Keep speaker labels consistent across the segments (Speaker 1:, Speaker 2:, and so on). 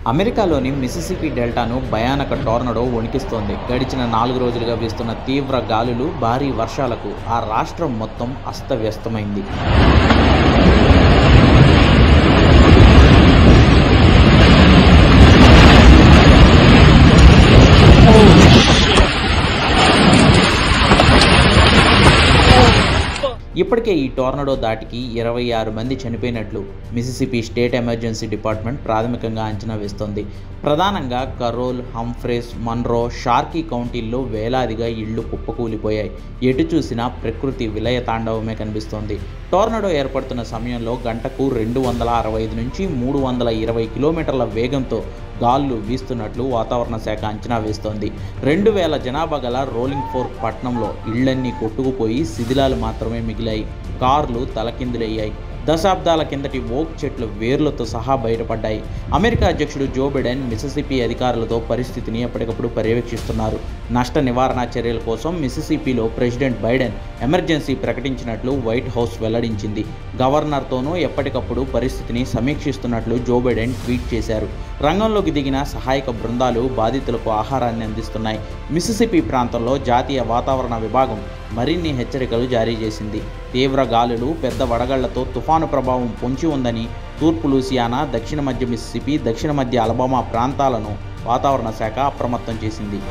Speaker 1: అమెరికాలోని మిసిసిపి డెల్టాను భయానక టోర్నడో వణికిస్తోంది గడిచిన నాలుగు రోజులుగా వీస్తున్న తీవ్ర గాలులు భారీ వర్షాలకు ఆ రాష్ట్రం మొత్తం అస్తవ్యస్తమైంది ఇప్పటికే ఈ టోర్నడో దాటికి ఇరవై ఆరు మంది చనిపోయినట్లు మిసిసిపి స్టేట్ ఎమర్జెన్సీ డిపార్ట్మెంట్ ప్రాథమికంగా అంచనా వేస్తోంది ప్రధానంగా కరోల్ హంఫ్రేస్ మన్రో షార్కీ కౌంటీల్లో వేలాదిగా ఇళ్లు కుప్పకూలిపోయాయి ఎటు చూసినా ప్రకృతి విలయ తాండవమే కనిపిస్తోంది టోర్నడో ఏర్పడుతున్న సమయంలో గంటకు రెండు వందల అరవై ఐదు నుంచి మూడు వందల ఇరవై కిలోమీటర్ల వేగంతో గాలులు వీస్తున్నట్లు వాతావరణ శాఖ అంచనా వేస్తోంది రెండు వేల జనాభా గల రోలింగ్ ఫోర్క్ పట్టణంలో ఇళ్లన్నీ కొట్టుకుపోయి శిథిలాలు మాత్రమే మిగిలాయి కార్లు తలకిందులయ్యాయి దశాబ్దాల కిందటి ఓక్ చెట్లు వేర్లతో సహా బయటపడ్డాయి అమెరికా అధ్యక్షుడు జో బిడెన్ మిసిసిపి అధికారులతో పరిస్థితిని ఎప్పటికప్పుడు పర్యవేక్షిస్తున్నారు నష్ట నివారణ చర్యల కోసం మిసిసిపిలో ప్రెసిడెంట్ బైడెన్ ఎమర్జెన్సీ ప్రకటించినట్లు వైట్ హౌస్ వెల్లడించింది గవర్నర్తోనూ ఎప్పటికప్పుడు పరిస్థితిని సమీక్షిస్తున్నట్లు జో బైడెన్ ట్వీట్ చేశారు రంగంలోకి దిగిన సహాయక బృందాలు బాధితులకు ఆహారాన్ని అందిస్తున్నాయి మిసిసిపి ప్రాంతంలో జాతీయ వాతావరణ విభాగం మరిన్ని హెచ్చరికలు జారీ చేసింది తీవ్ర గాలులు పెద్ద వడగళ్లతో తుఫాను ప్రభావం పొంచి ఉందని తూర్పు లూసియానా దక్షిణ మధ్య మిసిసిపి దక్షిణ మధ్య అలబామా ప్రాంతాలను వాతావరణ శాఖ అప్రమత్తం చేసింది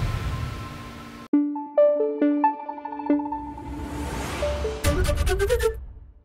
Speaker 2: Thank you.